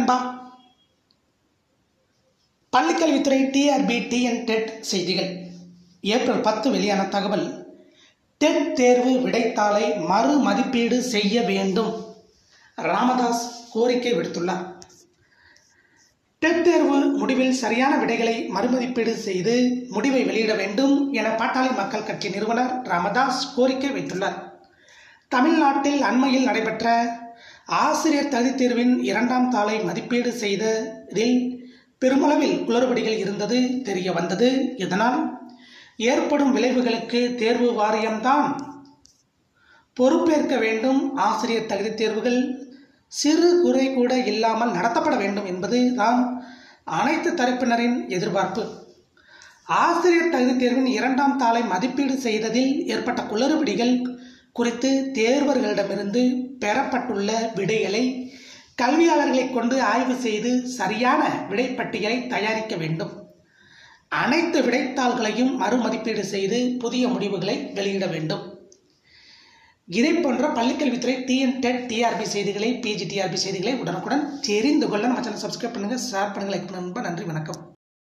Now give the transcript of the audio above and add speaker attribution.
Speaker 1: நண்பா பள்ளிக்கல்வித்துறை TRB TN TET செய்திகள் ஏப்ரல் பத்து வெளியான தகவல் டெட் தேர்வு விடைத்தாளை மறு மதிப்பீடு செய்ய வேண்டும் ராமதாஸ் கோரிக்கை விடுத்துள்ளார் டெட் தேர்வு முடிவில் சரியான விடைகளை மறுமதிப்பீடு செய்து முடிவை வெளியிட வேண்டும் என பாட்டாளி மக்கள் கட்சி நிறுவனர் ராமதாஸ் கோரிக்கை வைத்துள்ளார் தமிழ்நாட்டில் அண்மையில் நடைபெற்ற ஆசிரியர் தகுதித் தேர்வின் இரண்டாம் தாளை மதிப்பீடு செய்ததில் பெருமளவில் குளறுபடிகள் இருந்தது தெரிய வந்தது இதனால் ஏற்படும் விளைவுகளுக்கு தேர்வு வாரியம்தான் பொறுப்பேற்க வேண்டும் ஆசிரியர் தகுதித் தேர்வுகள் சிறு குறை கூட இல்லாமல் நடத்தப்பட வேண்டும் என்பது தான் அனைத்து தரப்பினரின் எதிர்பார்ப்பு ஆசிரியர் தகுதித் தேர்வின் இரண்டாம் தாளை மதிப்பீடு செய்ததில் ஏற்பட்ட குளறுபடிகள் குறித்து தேர்வர்களிடமிருந்து பெறப்பட்டுள்ள விடைகளை கல்வியாளர்களை கொண்டு ஆய்வு செய்து சரியான விடைப்பட்டியலை தயாரிக்க வேண்டும் அனைத்து விடைத்தாள்களையும் மறுமதிப்பீடு செய்து புதிய முடிவுகளை வெளியிட வேண்டும் இதை போன்ற பள்ளிக்கல்வித்துறை டிஎன் டெட் டிஆர்பி செய்திகளை பிஜி டிஆர்பி செய்திகளை உடனுக்குடன் தெரிந்து கொள்ள நம்ம சேனல் சப்ஸ்கிரைப் பண்ணுங்கள் ஷேர் பண்ணுங்கள் லைக் பண்ணுங்கள் நன்றி வணக்கம்